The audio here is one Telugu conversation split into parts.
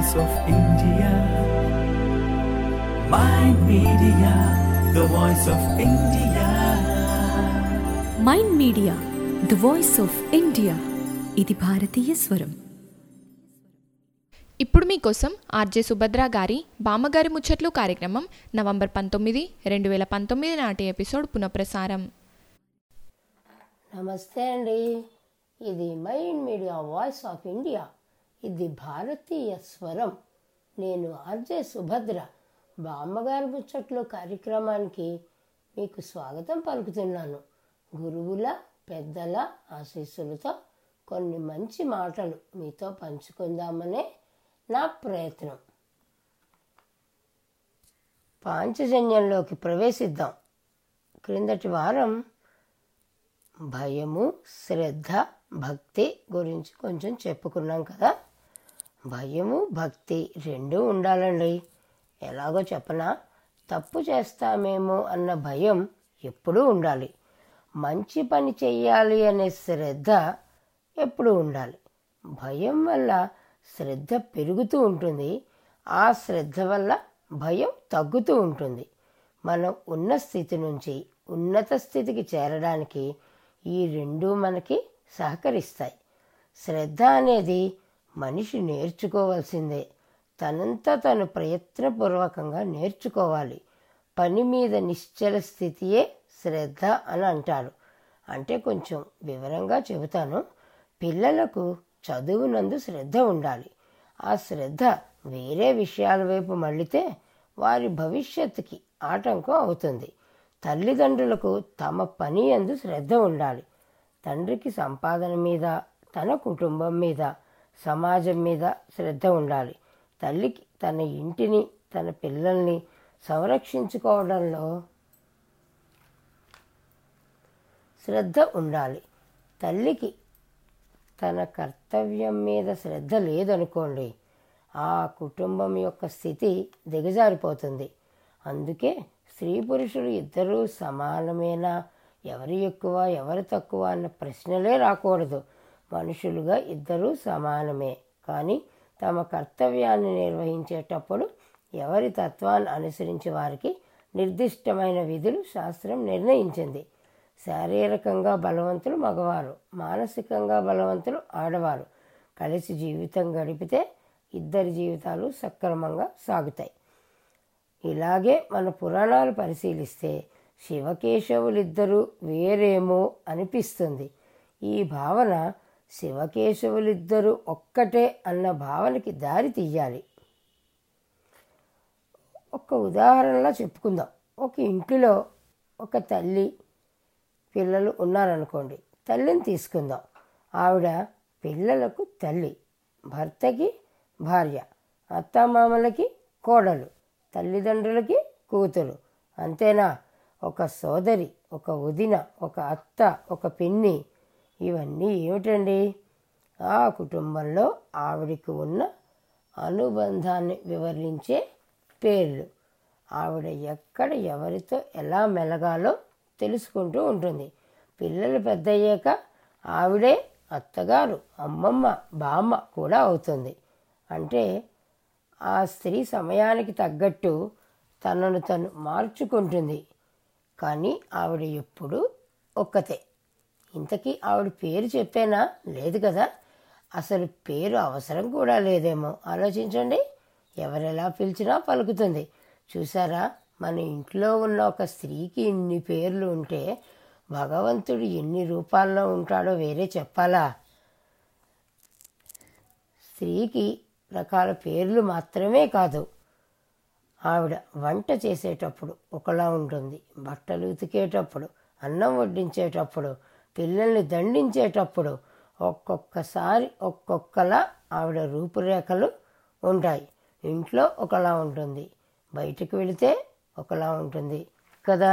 voice of India. Mind Media, the voice of India. Mind media the voice of India ఇది భారతీయ స్వరం ఇప్పుడు మీకోసం ఆర్జే సుభద్ర గారి బామ్మగారి ముచ్చట్లు కార్యక్రమం నవంబర్ పంతొమ్మిది రెండు వేల పంతొమ్మిది నాటి ఎపిసోడ్ పునఃప్రసారం నమస్తే అండి ఇది mind media voice of India ఇది భారతీయ స్వరం నేను ఆర్జే సుభద్ర బామ్మగారి ముచ్చట్లు కార్యక్రమానికి మీకు స్వాగతం పలుకుతున్నాను గురువుల పెద్దల ఆశీస్సులతో కొన్ని మంచి మాటలు మీతో పంచుకుందామనే నా ప్రయత్నం పాంచజన్యంలోకి ప్రవేశిద్దాం క్రిందటి వారం భయము శ్రద్ధ భక్తి గురించి కొంచెం చెప్పుకున్నాం కదా భయము భక్తి రెండూ ఉండాలండి ఎలాగో చెప్పనా తప్పు చేస్తామేమో అన్న భయం ఎప్పుడూ ఉండాలి మంచి పని చెయ్యాలి అనే శ్రద్ధ ఎప్పుడూ ఉండాలి భయం వల్ల శ్రద్ధ పెరుగుతూ ఉంటుంది ఆ శ్రద్ధ వల్ల భయం తగ్గుతూ ఉంటుంది మనం ఉన్న స్థితి నుంచి ఉన్నత స్థితికి చేరడానికి ఈ రెండూ మనకి సహకరిస్తాయి శ్రద్ధ అనేది మనిషి నేర్చుకోవాల్సిందే తనంతా తను ప్రయత్నపూర్వకంగా నేర్చుకోవాలి పని మీద నిశ్చల స్థితియే శ్రద్ధ అని అంటారు అంటే కొంచెం వివరంగా చెబుతాను పిల్లలకు చదువునందు శ్రద్ధ ఉండాలి ఆ శ్రద్ధ వేరే విషయాల వైపు మళ్ళితే వారి భవిష్యత్తుకి ఆటంకం అవుతుంది తల్లిదండ్రులకు తమ పని అందు శ్రద్ధ ఉండాలి తండ్రికి సంపాదన మీద తన కుటుంబం మీద సమాజం మీద శ్రద్ధ ఉండాలి తల్లికి తన ఇంటిని తన పిల్లల్ని సంరక్షించుకోవడంలో శ్రద్ధ ఉండాలి తల్లికి తన కర్తవ్యం మీద శ్రద్ధ లేదనుకోండి ఆ కుటుంబం యొక్క స్థితి దిగజారిపోతుంది అందుకే స్త్రీ పురుషులు ఇద్దరూ సమానమేనా ఎవరు ఎక్కువ ఎవరు తక్కువ అన్న ప్రశ్నలే రాకూడదు మనుషులుగా ఇద్దరూ సమానమే కానీ తమ కర్తవ్యాన్ని నిర్వహించేటప్పుడు ఎవరి తత్వాన్ని అనుసరించి వారికి నిర్దిష్టమైన విధులు శాస్త్రం నిర్ణయించింది శారీరకంగా బలవంతులు మగవారు మానసికంగా బలవంతులు ఆడవారు కలిసి జీవితం గడిపితే ఇద్దరి జీవితాలు సక్రమంగా సాగుతాయి ఇలాగే మన పురాణాలు పరిశీలిస్తే శివకేశవులిద్దరూ వేరేమో అనిపిస్తుంది ఈ భావన శివకేశవులిద్దరూ ఒక్కటే అన్న భావనకి దారి తీయాలి ఒక ఉదాహరణలా చెప్పుకుందాం ఒక ఇంటిలో ఒక తల్లి పిల్లలు ఉన్నారనుకోండి తల్లిని తీసుకుందాం ఆవిడ పిల్లలకు తల్లి భర్తకి భార్య అత్తమామలకి కోడలు తల్లిదండ్రులకి కూతురు అంతేనా ఒక సోదరి ఒక వదిన ఒక అత్త ఒక పిన్ని ఇవన్నీ ఏమిటండి ఆ కుటుంబంలో ఆవిడికి ఉన్న అనుబంధాన్ని వివరించే పేర్లు ఆవిడ ఎక్కడ ఎవరితో ఎలా మెలగాలో తెలుసుకుంటూ ఉంటుంది పిల్లలు పెద్దయ్యాక ఆవిడే అత్తగారు అమ్మమ్మ బామ్మ కూడా అవుతుంది అంటే ఆ స్త్రీ సమయానికి తగ్గట్టు తనను తను మార్చుకుంటుంది కానీ ఆవిడ ఎప్పుడు ఒక్కతే ఇంతకీ ఆవిడ పేరు చెప్పేనా లేదు కదా అసలు పేరు అవసరం కూడా లేదేమో ఆలోచించండి ఎవరెలా పిలిచినా పలుకుతుంది చూసారా మన ఇంట్లో ఉన్న ఒక స్త్రీకి ఇన్ని పేర్లు ఉంటే భగవంతుడు ఎన్ని రూపాల్లో ఉంటాడో వేరే చెప్పాలా స్త్రీకి రకాల పేర్లు మాత్రమే కాదు ఆవిడ వంట చేసేటప్పుడు ఒకలా ఉంటుంది బట్టలు ఉతికేటప్పుడు అన్నం వడ్డించేటప్పుడు పిల్లల్ని దండించేటప్పుడు ఒక్కొక్కసారి ఒక్కొక్కలా ఆవిడ రూపురేఖలు ఉంటాయి ఇంట్లో ఒకలా ఉంటుంది బయటకు వెళితే ఒకలా ఉంటుంది కదా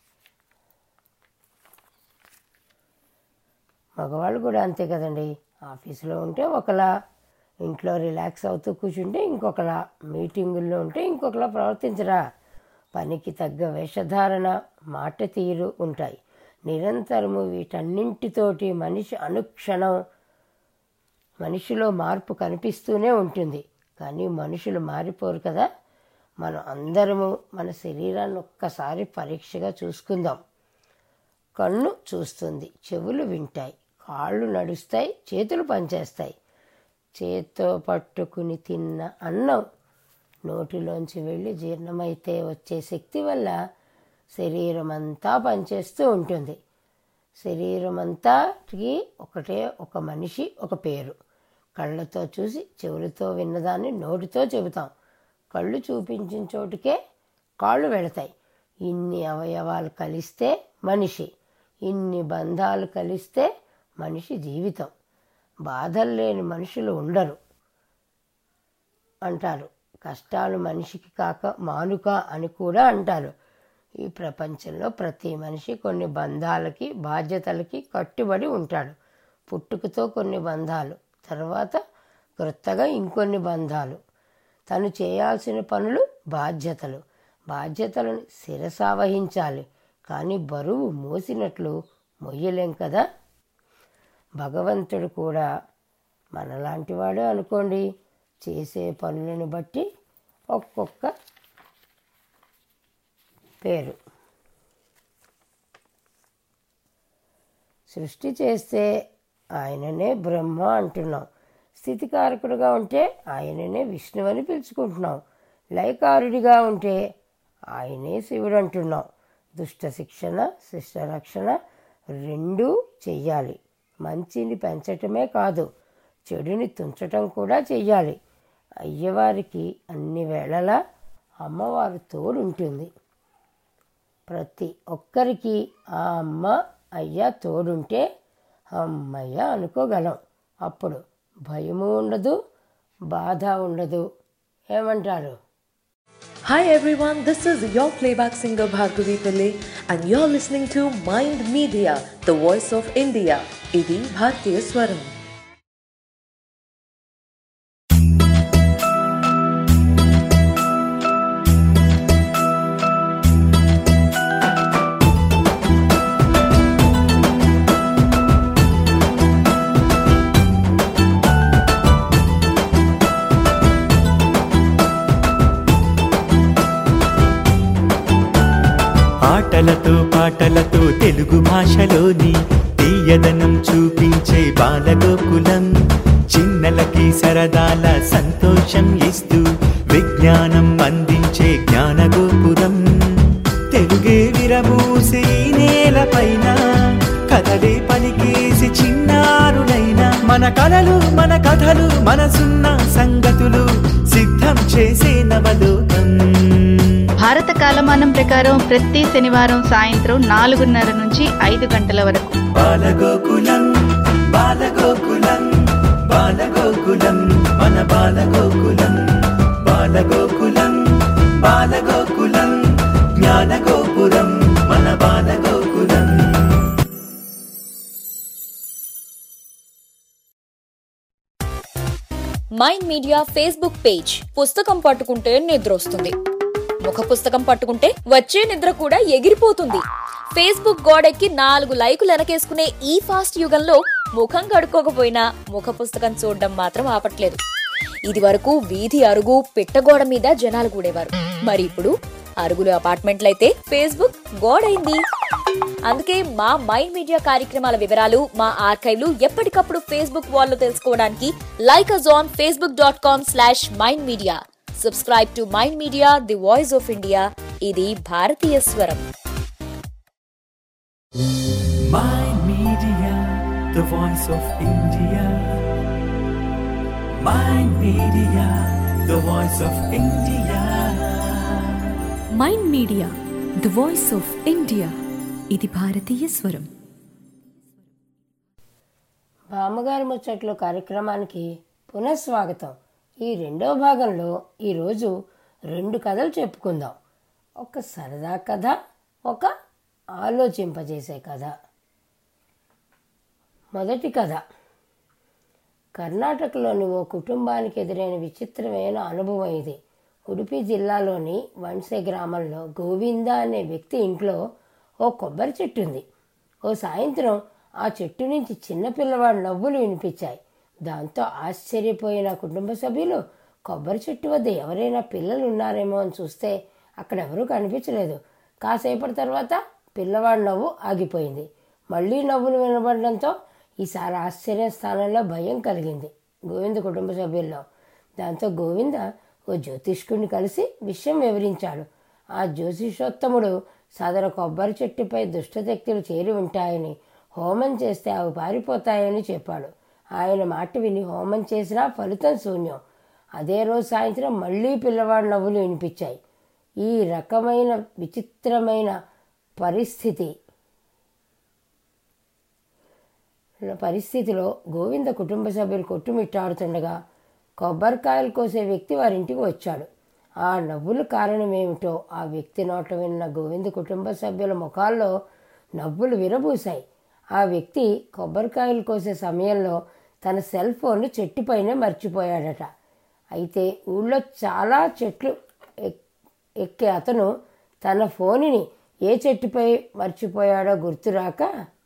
మగవాళ్ళు కూడా అంతే కదండి ఆఫీసులో ఉంటే ఒకలా ఇంట్లో రిలాక్స్ అవుతూ కూర్చుంటే ఇంకొకలా మీటింగుల్లో ఉంటే ఇంకొకలా ప్రవర్తించరా పనికి తగ్గ వేషధారణ మాట తీరు ఉంటాయి నిరంతరము వీటన్నింటితోటి మనిషి అనుక్షణం మనిషిలో మార్పు కనిపిస్తూనే ఉంటుంది కానీ మనుషులు మారిపోరు కదా మనం అందరము మన శరీరాన్ని ఒక్కసారి పరీక్షగా చూసుకుందాం కన్ను చూస్తుంది చెవులు వింటాయి కాళ్ళు నడుస్తాయి చేతులు పనిచేస్తాయి చేత్తో పట్టుకుని తిన్న అన్నం నోటిలోంచి వెళ్ళి జీర్ణమైతే వచ్చే శక్తి వల్ల శరీరం అంతా పనిచేస్తూ ఉంటుంది శరీరం అంతాకి ఒకటే ఒక మనిషి ఒక పేరు కళ్ళతో చూసి చెవులతో విన్నదాన్ని నోటితో చెబుతాం కళ్ళు చూపించిన చోటుకే కాళ్ళు వెళతాయి ఇన్ని అవయవాలు కలిస్తే మనిషి ఇన్ని బంధాలు కలిస్తే మనిషి జీవితం బాధలు లేని మనుషులు ఉండరు అంటారు కష్టాలు మనిషికి కాక మానుక అని కూడా అంటారు ఈ ప్రపంచంలో ప్రతి మనిషి కొన్ని బంధాలకి బాధ్యతలకి కట్టుబడి ఉంటాడు పుట్టుకతో కొన్ని బంధాలు తర్వాత క్రొత్తగా ఇంకొన్ని బంధాలు తను చేయాల్సిన పనులు బాధ్యతలు బాధ్యతలను శిరసావహించాలి కానీ బరువు మోసినట్లు మొయ్యలేం కదా భగవంతుడు కూడా మనలాంటి వాడే అనుకోండి చేసే పనులను బట్టి ఒక్కొక్క పేరు సృష్టి చేస్తే ఆయననే బ్రహ్మ అంటున్నాం స్థితికారకుడుగా ఉంటే ఆయననే విష్ణువు అని పిలుచుకుంటున్నాం లయకారుడిగా ఉంటే ఆయనే శివుడు అంటున్నాం దుష్ట శిక్షణ శిష్ట రక్షణ రెండూ చెయ్యాలి మంచిని పెంచటమే కాదు చెడుని తుంచటం కూడా చెయ్యాలి అయ్యవారికి అన్ని వేళలా అమ్మవారు తోడుంటుంది ప్రతి ఒక్కరికి ఆ అమ్మ అయ్య తోడుంటే అమ్మయ్య అనుకోగలం అప్పుడు భయము ఉండదు బాధ ఉండదు ఏమంటారు Hi everyone, this is your playback singer Bhargavi Pillai and you're listening to Mind Media, the voice of India. Idi Bhartiya Swaram. ఆటలతో పాటలతో తెలుగు భాషలోని తీయదనం చూపించే బాలగోకులం చిన్నలకి సరదాల సంతోషం ఇస్తూ విజ్ఞానం అందించే జ్ఞానగోపురం తెలుగే విరబూసి ఈ నేలపైన కథలే పలికేసి చిన్నారులైన మన కలలు మన కథలు మనసున్న సంగతులు సిద్ధం చేసే నవలోకం భారత కాలమానం ప్రకారం ప్రతి శనివారం సాయంత్రం నాలుగున్నర నుంచి ఐదు గంటల వరకు బాలగోకులం బాలగోకులం బాలగోకులం మన బాలగోకులం బాలగోకులం బాలగోకులం జ్ఞానగోపురం మన Balagokulam mind media Facebook page పుస్తకం పట్టుకుంటే నిద్రొస్తుంది ముఖ పుస్తకం పట్టుకుంటే వచ్చే నిద్ర కూడా ఎగిరిపోతుంది ఫేస్బుక్ గోడెక్కి నాలుగు లైకులు వెనకేసుకునే ఈ ఫాస్ట్ యుగంలో ముఖం కడుక్కోకపోయినా ముఖ పుస్తకం చూడడం మాత్రం ఆపట్లేదు ఇది వరకు వీధి అరుగు పిట్టగోడ మీద జనాలు కూడేవారు మరి ఇప్పుడు అరుగులు అపార్ట్మెంట్లయితే ఫేస్బుక్ గోడైంది అందుకే మా మైండ్ మీడియా కార్యక్రమాల వివరాలు మా ఆర్కైవ్లు ఎప్పటికప్పుడు ఫేస్బుక్ వాల్లో తెలుసుకోవడానికి like us on Facebook dot com slash mind media subscribe to mind media the voice of India ఇది భారతీయ స్వరం Mind Media, the voice of India. Mind Media, the voice of India. Mind media the voice of India ఇది భారతీయ స్వరం బామ్మగారి ముచ్చట్లు కార్యక్రమానికి పునఃస్వాగతం ఈ రెండో భాగంలో ఈరోజు రెండు కథలు చెప్పుకుందాం ఒక సరదా కథ ఒక ఆలోచింపజేసే కథ మొదటి కథ కర్ణాటకలోని ఓ కుటుంబానికి ఎదురైన విచిత్రమైన అనుభవం ఇది ఉడిపి జిల్లాలోని వన్సే గ్రామంలో గోవింద అనే వ్యక్తి ఇంట్లో ఓ కొబ్బరి చెట్టు ఉంది ఓ సాయంత్రం ఆ చెట్టు నుంచి చిన్న పిల్లవాడు నవ్వులు వినిపించాయి దాంతో ఆశ్చర్యపోయిన కుటుంబ సభ్యులు కొబ్బరి చెట్టు వద్ద ఎవరైనా పిల్లలు ఉన్నారేమో అని చూస్తే అక్కడ ఎవరూ కనిపించలేదు కాసేపటి తర్వాత పిల్లవాడి నవ్వు ఆగిపోయింది మళ్ళీ నవ్వులు వినబడడంతో ఈసారి ఆశ్చర్య స్థానంలో భయం కలిగింది గోవింద కుటుంబ సభ్యుల్లో దాంతో గోవింద ఓ జ్యోతిష్కుడిని కలిసి విషయం వివరించాడు ఆ జ్యోతిషోత్తముడు సదరు కొబ్బరి చెట్టుపై దుష్టశక్తులు చేరి ఉంటాయని హోమం చేస్తే అవి పారిపోతాయని చెప్పాడు ఆయన మాట విని హోమం చేసినా ఫలితం శూన్యం అదే రోజు సాయంత్రం మళ్ళీ పిల్లవాడి నవ్వులు వినిపించాయి ఈ రకమైన విచిత్రమైన పరిస్థితి పరిస్థితిలో గోవింద కుటుంబ సభ్యులు కొట్టుమిట్టాడుతుండగా కొబ్బరికాయలు కోసే వ్యక్తి వారింటికి వచ్చాడు ఆ నవ్వుల కారణమేమిటో ఆ వ్యక్తి నోట విన్న గోవింద కుటుంబ సభ్యుల ముఖాల్లో నవ్వులు విరబూశాయి ఆ వ్యక్తి కొబ్బరికాయలు కోసే సమయంలో తన సెల్ ఫోన్ చెట్టుపైన మర్చిపోయాడట అయితే ఊళ్ళో చాలా చెట్లు ఎక్- ఎక్కే అతను తన ఫోన్ని ఏ చెట్టుపై మర్చిపోయాడో గుర్తురాక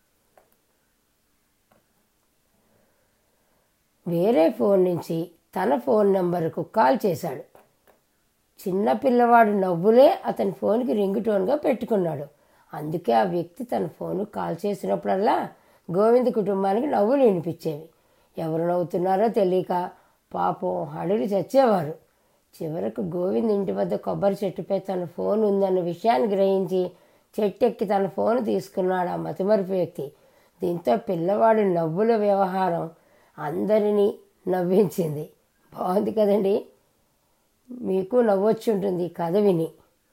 వేరే ఫోన్ నుంచి తన ఫోన్ నంబరుకు కాల్ చేశాడు చిన్న పిల్లవాడు నవ్వులే అతని ఫోన్కి రింగ్ టోన్గా పెట్టుకున్నాడు అందుకే ఆ వ్యక్తి తన ఫోన్ కాల్ చేసినప్పుడల్లా గోవింద్ కుటుంబానికి నవ్వులు వినిపించేవి ఎవరు నవ్వుతున్నారో తెలియక పాపం హడులు చచ్చేవారు చివరకు గోవింద్ ఇంటి వద్ద కొబ్బరి చెట్టుపై తన ఫోన్ ఉందన్న విషయాన్ని గ్రహించి చెట్టెక్కి తన ఫోన్ తీసుకున్నాడు ఆ మతిమరుపు వ్యక్తి దీంతో పిల్లవాడి నవ్వుల వ్యవహారం అందరినీ నవ్వించింది బాగుంది కదండి మీకు నవ్వొచ్చి ఉంటుంది ఈ కథ విని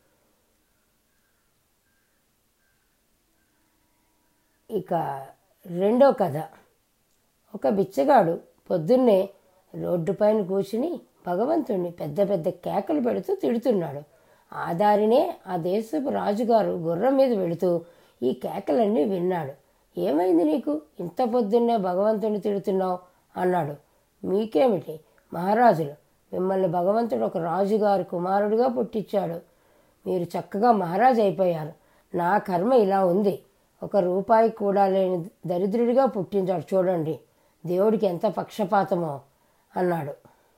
ఇక రెండో కథ ఒక బిచ్చగాడు పొద్దున్నే రోడ్డుపైన కూర్చుని భగవంతుణ్ణి పెద్ద పెద్ద కేకలు పెడుతూ తిడుతున్నాడు ఆ దారినే ఆ దేశపు రాజుగారు గుర్రం మీద వెళుతూ ఈ కేకలన్నీ విన్నాడు ఏమైంది నీకు ఇంత పొద్దున్నే భగవంతుని తిడుతున్నావు అన్నాడు మీకేమిటి మహారాజులు మిమ్మల్ని భగవంతుడు ఒక రాజుగారి కుమారుడిగా పుట్టించాడు మీరు చక్కగా మహారాజు అయిపోయారు నా కర్మ ఇలా ఉంది ఒక రూపాయి కూడా లేని దరిద్రుడిగా పుట్టించాడు చూడండి దేవుడికి ఎంత పక్షపాతమో అన్నాడు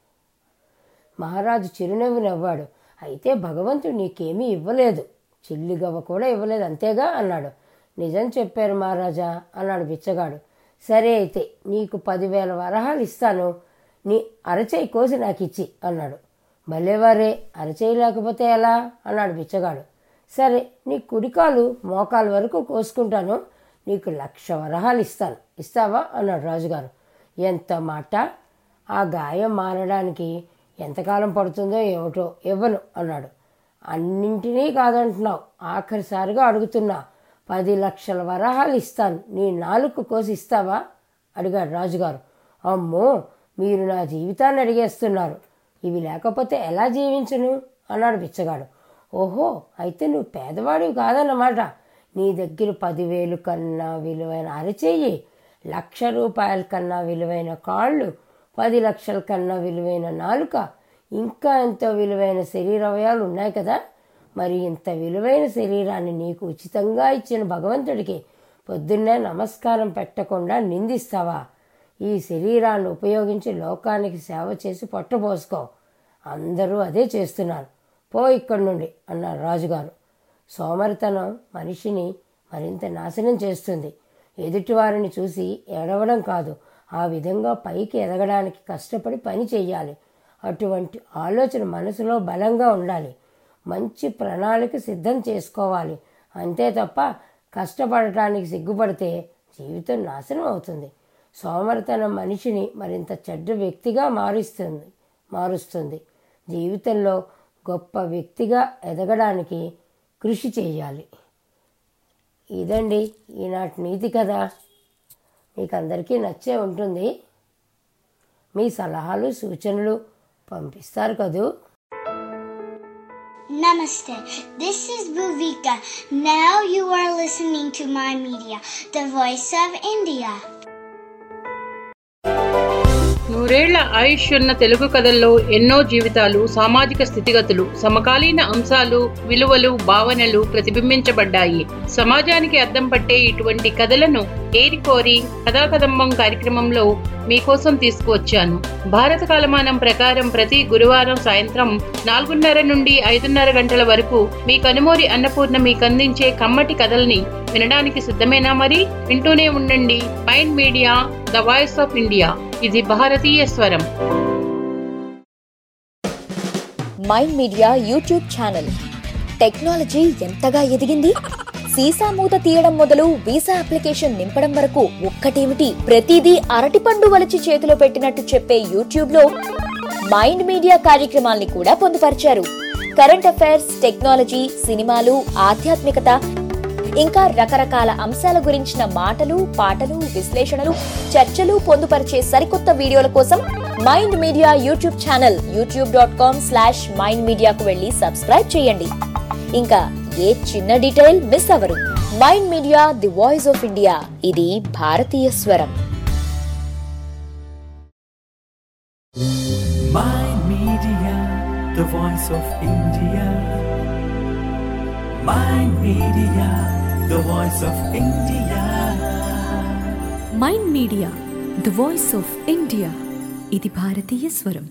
మహారాజు చిరునవ్వు నవ్వాడు అయితే భగవంతుడు నీకేమీ ఇవ్వలేదు చిల్లిగవ్వ కూడా ఇవ్వలేదు అంతేగా అన్నాడు నిజం చెప్పారు మహారాజా అన్నాడు బిచ్చగాడు సరే అయితే నీకు పదివేల వరహాలు ఇస్తాను నీ అరచేయి కోసి నాకు ఇచ్చి అన్నాడు భలేవారే అరచేయి లేకపోతే ఎలా అన్నాడు బిచ్చగాడు సరే నీ కుడికాలు మోకాలు వరకు కోసుకుంటాను నీకు లక్ష వరహాలు ఇస్తాను ఇస్తావా అన్నాడు రాజుగారు ఎంత మాట ఆ గాయం మారడానికి ఎంతకాలం పడుతుందో ఏమిటో ఇవ్వను అన్నాడు అన్నింటినీ కాదంటున్నావు ఆఖరిసారిగా అడుగుతున్నా పది లక్షల వరహాలు ఇస్తాను నీ నాలుగు కోసి ఇస్తావా అడిగాడు రాజుగారు అమ్మో మీరు నా జీవితాన్ని అడిగేస్తున్నారు ఇవి లేకపోతే ఎలా జీవించను అన్నాడు బిచ్చగాడు ఓహో అయితే నువ్వు పేదవాడివి కాదన్నమాట నీ దగ్గర పదివేలు కన్నా విలువైన అరచేయి లక్ష రూపాయల కన్నా విలువైన కాళ్ళు పది లక్షల కన్నా విలువైన నాలుక ఇంకా ఎంతో విలువైన శరీరవయాలు ఉన్నాయి కదా మరి ఇంత విలువైన శరీరాన్ని నీకు ఉచితంగా ఇచ్చిన భగవంతుడికి పొద్దున్నే నమస్కారం పెట్టకుండా నిందిస్తావా ఈ శరీరాన్ని ఉపయోగించి లోకానికి సేవ చేసి పొట్టపోసుకో అందరూ అదే చేస్తున్నారు పో ఇక్కడి నుండి అన్నారు రాజుగారు సోమరితనం మనిషిని మరింత నాశనం చేస్తుంది ఎదుటివారిని చూసి ఏడవడం కాదు ఆ విధంగా పైకి ఎదగడానికి కష్టపడి పని చేయాలి అటువంటి ఆలోచన మనసులో బలంగా ఉండాలి మంచి ప్రణాళిక సిద్ధం చేసుకోవాలి అంతే తప్ప కష్టపడటానికి సిగ్గుపడితే జీవితం నాశనం అవుతుంది సోమరితనం మనిషిని మరింత చెడ్డ వ్యక్తిగా మారుస్తుంది మారుస్తుంది జీవితంలో గొప్ప వ్యక్తిగా ఎదగడానికి కృషి చేయాలి ఇదండి ఈనాటి నీతి కదా మీకు అందరికీ నచ్చే ఉంటుంది మీ సలహాలు సూచనలు పంపిస్తారు కదూ Namaste. This is Bhuvika. Now you are listening to my media, the voice of India. నూరేళ్ల ఆయుష్ ఉన్న తెలుగు కథల్లో ఎన్నో జీవితాలు సామాజిక స్థితిగతులు సమకాలీన అంశాలు విలువలు భావనలు ప్రతిబింబించబడ్డాయి సమాజానికి అద్దం పట్టే ఇటువంటి కథలను ఏరికోరి కథాకదంబం కార్యక్రమంలో మీకోసం తీసుకువచ్చాను భారత కాలమానం ప్రకారం ప్రతి గురువారం సాయంత్రం నాలుగున్నర నుండి ఐదున్నర గంటల వరకు మీ కనుమూరి అన్నపూర్ణ మీకు అందించే కమ్మటి కథల్ని వినడానికి సిద్ధమేనా మరి వింటూనే ఉండండి mind media the voice of India ఇది భారతీయ స్వరం mind media YouTube channel technology ఎంతగా ఎదిగింది సీసా మూత తీయడం మొదలు వీసా అప్లికేషన్ నింపడం వరకు ఒక్కటేమిటి ప్రతిదీ అరటిపండు వలిచి చేతిలో పెట్టినట్టు చెప్పే యూట్యూబ్ లో మైండ్ మీడియా కార్యక్రమాల్ని కూడా పొందుపరిచారు కరెంట్ అఫైర్స్ టెక్నాలజీ సినిమాలు ఆధ్యాత్మికత ఇంకా రకరకాల అంశాల గురించిన మాటలు పాటలు విశ్లేషణలు చర్చలు పొందుపరిచే సరికొత్త వీడియోల కోసం mind media YouTube channel YouTube dot com slash mind మీడియాకు వెళ్ళి సబ్స్క్రైబ్ చేయండి ఇంకా ఏ చిన్న డీటెయిల్ మిస్ అవరు mind media the voice of India ఇది భారతీయ స్వరం Mind Media, the voice of India. Mind Media, the voice of India. Mind media the voice of India ఇది భారతీయ స్వరం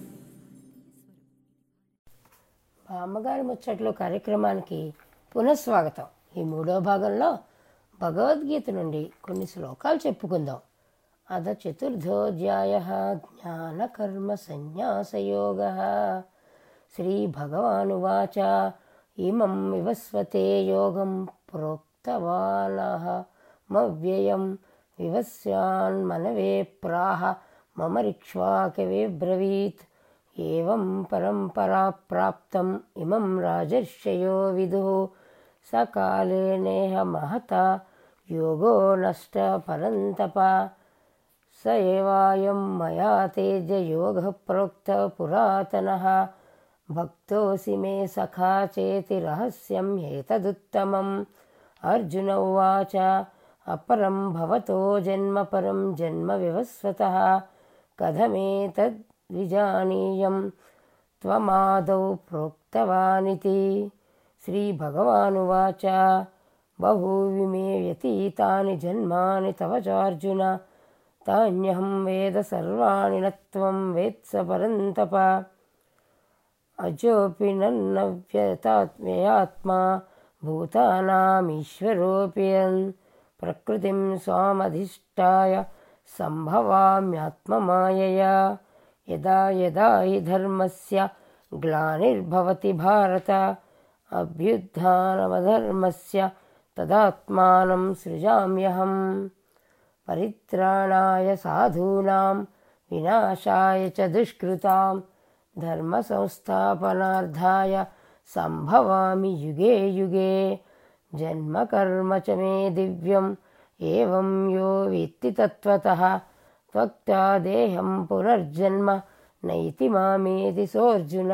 బామ్మగారి ముచ్చట్లు కార్యక్రమానికి పునఃస్వాగతం ఈ మూడో భాగంలో భగవద్గీత నుండి కొన్ని శ్లోకాలు చెప్పుకుందాం అద చతుర్థోధ్యాయ జ్ఞానకర్మ సన్యాసయోగ శ్రీభగవానువాచ ఇమం వివస్వతే యోగం ప్రోక్తవానహమవ్యయం వివస్యాన్మనవే ప్రాహ మమ రిక్ష్వాకవే బ్రవీత్ ఏవం పరంపరా ప్రాప్తం ఇమం రాజర్షయో విదుః సకాలే నేహ మహత యోగో నష్ట పరంతప స ఏవాయం మయా తేజయోగ ప్రోక్త పురాతనः భక్తోసి మే సఖా చేతి రహస్యం ఏతదుత్తమం అర్జున ఉవాచ అపరం భవతో జన్మ పరం జన్మ వివస్వతः కథమేతద్విజానీయం త్వమాదౌ ప్రోక్తవానితి శ్రీభగవానువాచ బహూవి మే వ్యతీతాని జన్మాని తవ చార్జున తాన్యహం వేద సర్వాణి నత్వం వేత్స పరంతప అజోపి నన్నవ్యతాత్మయాత్మా భూతానామీశ్వరోపియన్ ప్రకృతిం స్వామధిష్టాయ సంభవామ్యాత్మమాయయా యదా యదా హి ధర్మస్య గ్లానిర్భవతి భారత అభ్యుత్థానమధర్మస్య తదాత్మానం సృజామ్యహం పరిత్రాణాయ సాధూనాం వినాశాయ చ దుష్కృతాం ధర్మ సంస్థాపనార్థాయ సంభవామి యుగే యుగే జన్మ కర్మ చ మే దివ్యం ఏవం యో వేత్తి తత్వతః త్వక్తా దేహం పునర్జన్మ నైతి మామేతి సోర్జున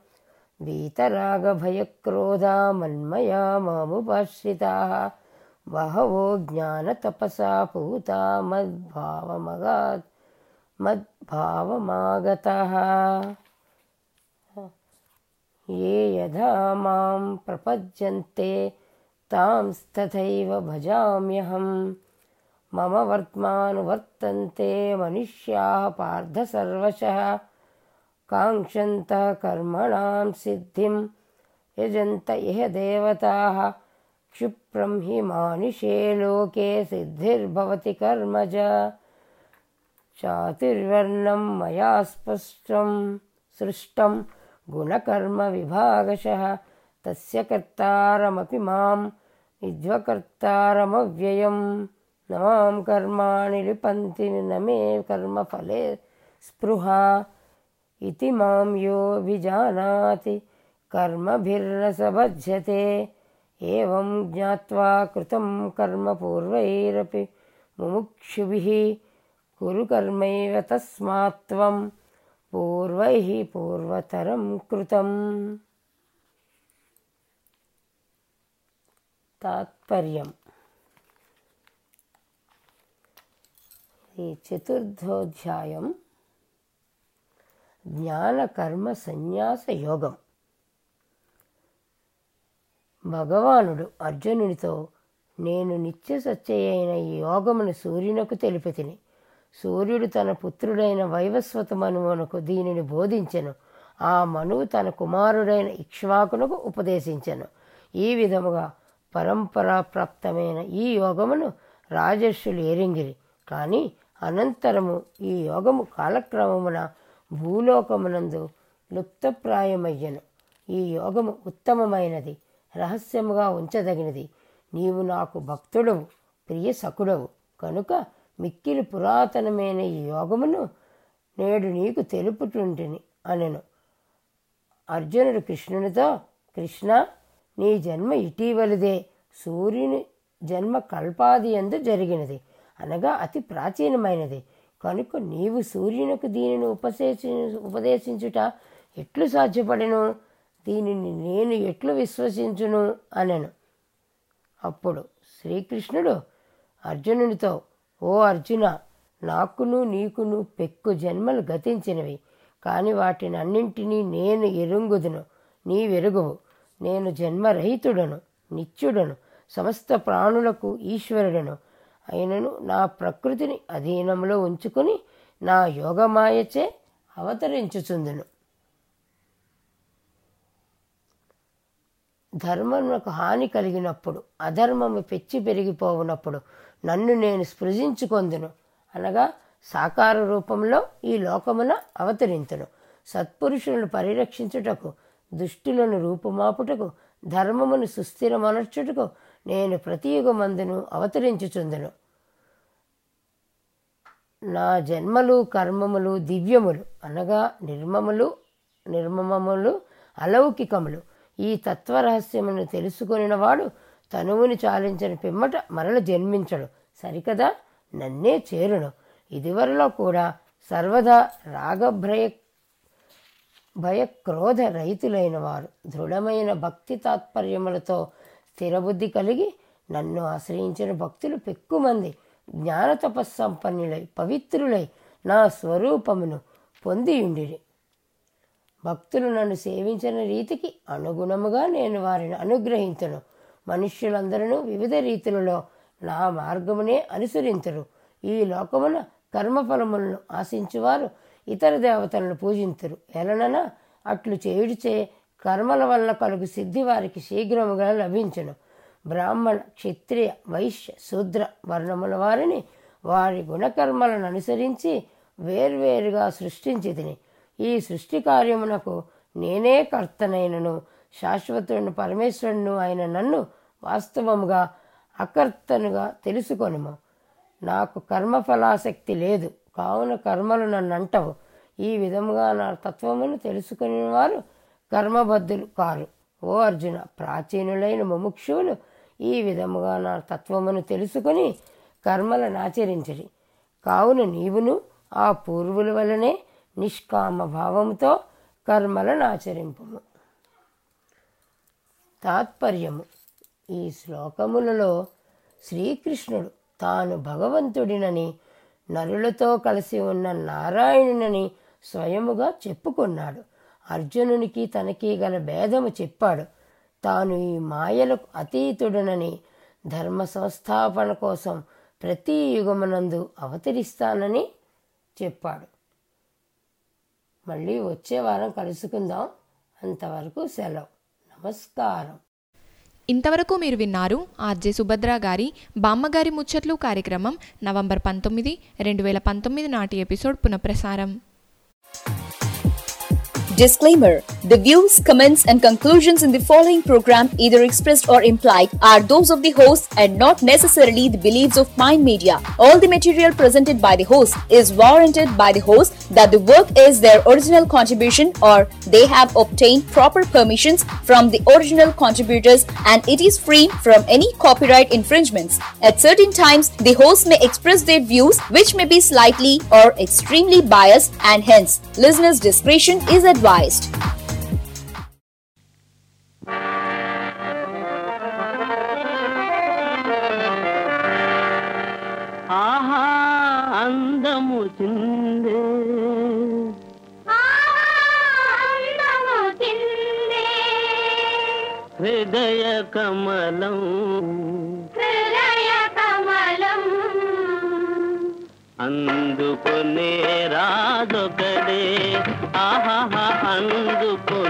వీతరాగభయక్రోధా మన్మయా మాముపాశ్రితాः బహవో జ్ఞానతపసా పూతా మద్భావమగాత్ మద్భావమాగతः ये यथा मां प्रपद्यन्ते तांस्तथैव भजाम्यहं मम वर्त्मानुवर्तन्ते मनुष्याः पार्थ सर्वशः काङ्क्षन्तः कर्मणां सिद्धिं यजन्त इह देवताः क्षिप्रं हि मानुषे लोके सिद्धिर्भवति कर्मज चातुर्वर्णं मया स्पष्टं सृष्टं गुणकर्मविभागशः तस्य कर्तारमपि मां विद्वकर्तारमव्ययं न मां कर्माणि लिपन्ति न मे कर्मफले स्पृहा इति मां योऽभिजानाति कर्मभिर्न स बध्यते एवं ज्ञात्वा कृतं कर्म पूर्वैरपि मुमुक्षुभिः कुरु कर्मैव तस्मात् त्वं పూర్వైః పూర్వతరం కృతం తాత్పర్యం ఈ చతుర్థోధ్యాయం జ్ఞాన కర్మ సన్యాస యోగం భగవానుడు అర్జునునితో నేను నిత్య సత్యయైన ఈ యోగమును సూర్యునకు తెలిపి తిని సూర్యుడు తన పుత్రుడైన వైవస్వత మనువునకు దీనిని బోధించెను ఆ మనువు తన కుమారుడైన ఇక్ష్వాకునకు ఉపదేశించెను ఈ విధముగా పరంపరాప్రాప్తమైన ఈ యోగమును రాజర్షులు ఎరింగిరి కానీ అనంతరము ఈ యోగము కాలక్రమమున భూలోకమునందు లుప్తప్రాయమయ్యను ఈ యోగము ఉత్తమమైనది రహస్యముగా ఉంచదగినది నీవు నాకు భక్తుడవు ప్రియ సకుడవు కనుక మిక్కిలి పురాతనమైన ఈ యోగమును నేడు నీకు తెలుపుతుంటిని అనెను అర్జునుడు కృష్ణునితో కృష్ణ నీ జన్మ ఇటీవలిదే సూర్యుని జన్మ కల్పాది ఎందు జరిగినది అనగా అతి ప్రాచీనమైనది కనుక నీవు సూర్యునికి దీనిని ఉపదేశి ఉపదేశించుట ఎట్లు సాధ్యపడెను దీనిని నేను ఎట్లు విశ్వసించును అనెను అప్పుడు శ్రీకృష్ణుడు అర్జునునితో ఓ అర్జున నాకును నీకును పెక్కు జన్మలు గతించినవి కాని వాటిని అన్నింటినీ నేను ఎరుంగుదును నీవెరుగువు నేను జన్మరహితుడను నిత్యుడను సమస్త ప్రాణులకు ఈశ్వరుడను అయినను నా ప్రకృతిని అధీనంలో ఉంచుకొని నా యోగమాయచే అవతరించుచుందును ధర్మమునకు హాని కలిగినప్పుడు అధర్మము పెచ్చి పెరిగిపోవునప్పుడు నన్ను నేను స్పృశించుకొందును అనగా సాకార రూపంలో ఈ లోకమున అవతరింతును సత్పురుషులను పరిరక్షించుటకు దుష్టులను రూపుమాపుటకు ధర్మమును సుస్థిరమనర్చుటకు నేను ప్రతి యుగమందును అవతరించుచుందును నా జన్మలు కర్మములు దివ్యములు అనగా నిర్మములు నిర్మమములు అలౌకికములు ఈ తత్వరహస్యమును తెలుసుకొనినవాడు తనువుని చాలించిన పిమ్మట మరల జన్మించడు సరికదా నన్నే చేరును ఇదివరలో కూడా సర్వదా రాగభ్రయ భయక్రోధ రహితులైన వారు దృఢమైన భక్తి తాత్పర్యములతో స్థిరబుద్ధి కలిగి నన్ను ఆశ్రయించిన భక్తులు పెక్కుమంది జ్ఞాన తపస్సంపన్నులై పవిత్రులై నా స్వరూపమును పొందియుండిరి భక్తులు నన్ను సేవించిన రీతికి అనుగుణముగా నేను వారిని అనుగ్రహించను మనుష్యులందరూ వివిధ రీతులలో నా మార్గమునే అనుసరించరు ఈ లోకమున కర్మఫలములను ఆశించువారు ఇతర దేవతలను పూజింతురు ఎలనన అట్లు చేయుడిచే కర్మల వల్ల కలుగు సిద్ధి వారికి శీఘ్రముగా లభించును బ్రాహ్మణ క్షత్రియ వైశ్య శూద్ర వర్ణముల వారిని వారి గుణకర్మలను అనుసరించి వేర్వేరుగా సృష్టించి తిని ఈ సృష్టి కార్యమునకు నేనే కర్తనైనను శాశ్వతుడు పరమేశ్వరుడు అయిన నన్ను వాస్తవముగా అకర్తనుగా తెలుసుకొనుము నాకు కర్మఫలాసక్తి లేదు కావున కర్మలు నన్ను అంటవు ఈ విధముగా నా తత్వమును తెలుసుకుని వారు కర్మబద్ధులు కారు ఓ అర్జున ప్రాచీనులైన ముముక్షువులు ఈ విధముగా నా తత్వమును తెలుసుకొని కర్మలను ఆచరించరి కావున నీవును ఆ పూర్వుల వలనే నిష్కామ భావముతో కర్మలను ఆచరింపుము తాత్పర్యము ఈ శ్లోకములలో శ్రీకృష్ణుడు తాను భగవంతుడినని నరులతో కలిసి ఉన్న నారాయణునని స్వయముగా చెప్పుకున్నాడు అర్జునునికి తనకి గల భేదము చెప్పాడు తాను ఈ మాయలకు అతీతుడనని ధర్మ సంస్థాపన కోసం ప్రతి యుగమునందు అవతరిస్తానని చెప్పాడు మళ్ళీ వచ్చే వారం కలుసుకుందాం అంతవరకు సెలవు నమస్కారం ఇంతవరకు మీరు విన్నారు ఆర్జే సుభద్ర గారి బామ్మగారి ముచ్చట్లు కార్యక్రమం నవంబర్ పంతొమ్మిది రెండు వేల పంతొమ్మిది నాటి ఎపిసోడ్ పునఃప్రసారం Disclaimer The views, comments, and conclusions in the following program, either expressed or implied, are those of the host and not necessarily the beliefs of Mind Media. All the material presented by the host is warranted by the host that the work is their original contribution or they have obtained proper permissions from the original contributors and it is free from any copyright infringements. At certain times, the host may express their views which may be slightly or extremely biased and hence listeners' discretion is advised. ఆహా అందము చిందే ఆహా హృదయ కమలం హృదయ కమలం అందుకునే రాజొకడే ఆహా అందుకునే